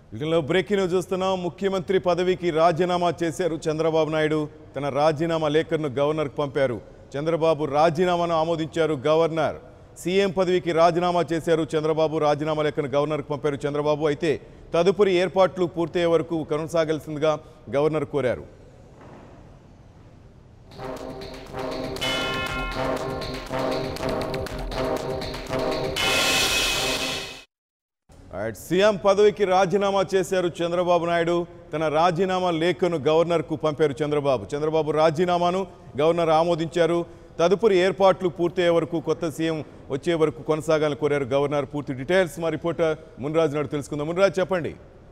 వీటిలో breaking news చూస్తున్నాం ముఖ్యమంత్రి పదవికి రాజీనామా చేశారు చంద్రబాబు నాయుడు తన రాజీనామా లేఖను గవర్నర్కు పంపారు చంద్రబాబు రాజీనామాను ఆమోదించారు గవర్నర్ సీఎం పదవికి రాజీనామా చేశారు చంద్రబాబు రాజీనామా లేఖను గవర్నర్కు పంపారు చంద్రబాబు అయితే తదుపరి ఏర్పాట్లు పూర్తయ్యే వరకు కొనసాగాల్సిందిగా గవర్నర్ కోరారు రైట్ సీఎం పదవికి రాజీనామా చేశారు చంద్రబాబు నాయుడు తన రాజీనామా లేఖను గవర్నర్కు పంపారు చంద్రబాబు చంద్రబాబు రాజీనామాను గవర్నర్ ఆమోదించారు తదుపరి ఏర్పాట్లు పూర్తయ్యే వరకు కొత్త సీఎం వచ్చే వరకు కొనసాగాలని కోరారు గవర్నర్ పూర్తి డీటెయిల్స్ మా రిపోర్టర్ మున్రాజు నాయుడు తెలుసుకుందాం మున్రాజు చెప్పండి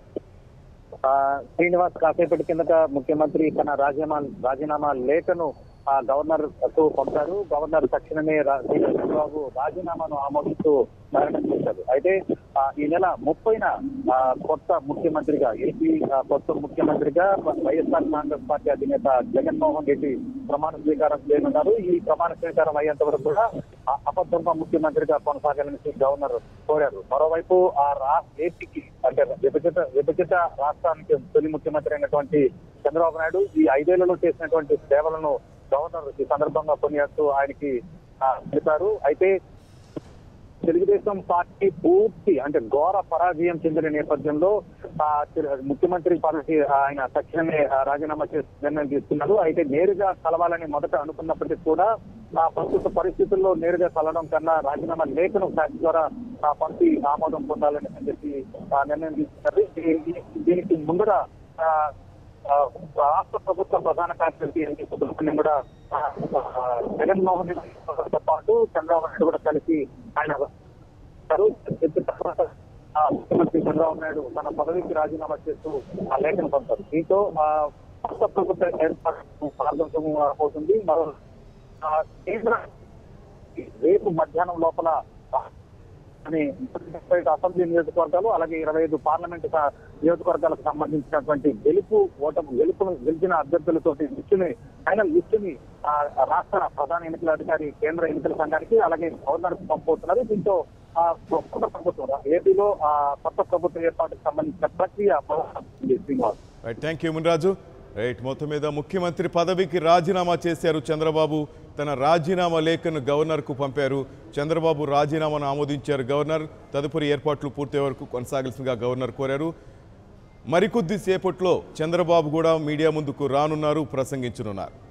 ఆ, శ్రీనివాస్ కాసేపటి కిందట ముఖ్యమంత్రి తన రాజీనామా రాజీనామా లేఖను ఆ, గవర్నర్ కు పంపారు గవర్నర్ తక్షణమే రా- చంద్రబాబు రాజీనామాను ఆమోదిస్తూ మరణం చేశారు అయితే ఆ, ఈ నెల ముప్పైన ఆ, కొత్త ముఖ్యమంత్రిగా ఏపీ ఆ, కొత్త ముఖ్యమంత్రిగా వైఎస్ఆర్ కాంగ్రెస్ పార్టీ అధినేత జగన్మోహన్ రెడ్డి ప్రమాణ స్వీకారం చేయనున్నారు ఈ ప్రమాణ స్వీకారం అయ్యేంత వరకు కూడా ఆ, అబద్ధంగా ముఖ్యమంత్రిగా కొనసాగాలని గవర్నర్ కోరారు మరోవైపు ఆ రా ఏపీకి అంటే విభజిత విభజిత రాష్ట్రానికి తొలి ముఖ్యమంత్రి అయినటువంటి చంద్రబాబు నాయుడు ఈ ఐదేళ్లలో చేసినటువంటి సేవలను గవర్నర్ ఈ సందర్భంగా కొనియాడుతూ ఆయనకి ఆ, తెలిపారు అయితే తెలుగుదేశం పార్టీ పూర్తి అంటే ఘోర పరాజయం చెందిన నేపథ్యంలో ఆ, తెలు- ముఖ్యమంత్రి పదవికి ఆయన తక్షణమే ఆ, రాజీనామా చేసి నిర్ణయం తీసుకున్నారు అయితే నేరుగా కలవాలని మొదట అనుకున్నప్పటికీ కూడా ఆ ప్రస్తుత పరిస్థితుల్లో నేరుగా కలవడం కన్నా రాజీనామా లేఖను ఫ్యాక్స్ ద్వారా ఆ పంపి ఆమోదం పొందాలని చెప్పి ఆ, నిర్ణయం తీసుకున్నారు దీ- దీ- దీనికి ముందర ఆ, ఆ, రాష్ట్ర ప్రభుత్వ ప్రధాన కార్యదర్శి ఎన్టీ సుబ్రహ్మణ్యం కూడా ఆ, ఆ, జగన్మోహన్ రెడ్డితో పాటు చంద్రబాబు నాయుడు కూడా కలిసి ఆయన చేశారు. చెప్పిన తర్వాత ఆ, ముఖ్యమంత్రి చంద్రబాబు నాయుడు తన పదవికి రాజీనామా చేస్తూ ఆ లేఖను పంపారు దీంతో ఆ, రాష్ట్ర ప్రభుత్వ ఏర్పాటు ప్రారంభం అవుతుంది మరో ఆ, కేంద్ర రేపు మధ్యాహ్నం లోపల ఆ, అని ముప్పై ఐదు అసెంబ్లీ నియోజకవర్గాలు అలాగే ఇరవై ఐదు పార్లమెంట్ స- నియోజకవర్గాలకు సంబంధించినటువంటి గెలుపు ఓటమి గెలుపును గెలిచిన అభ్యర్థులతోటి లిస్టుని ఫైనల్ లిస్టుని ఆ, రాష్ట్ర ప్రధాన ఎన్నికల అధికారి కేంద్ర ఎన్నికల సంఘానికి అలాగే గవర్నర్ పంపుతున్నారు దీంతో ఆ, కొత్త ప్రభుత్వం ఏపీలో ఆ కొత్త ప్రభుత్వ ఏర్పాటుకు సంబంధించిన ప్రక్రియ మొదలవుతుంది, Srinivas right thank you Munraju right మొత్తం మీద ముఖ్యమంత్రి పదవికి రాజీనామా చేశారు చంద్రబాబు తన రాజీనామా లేఖను గవర్నర్కు పంపారు చంద్రబాబు రాజీనామాను ఆమోదించారు గవర్నర్ తదుపరి ఏర్పాట్లు పూర్తయ్యే వరకు కొనసాగాల్సిందిగా గవర్నర్ కోరారు మరికొద్ది సేపట్లో చంద్రబాబు కూడా మీడియా ముందుకు రానున్నారు ప్రసంగించనున్నారు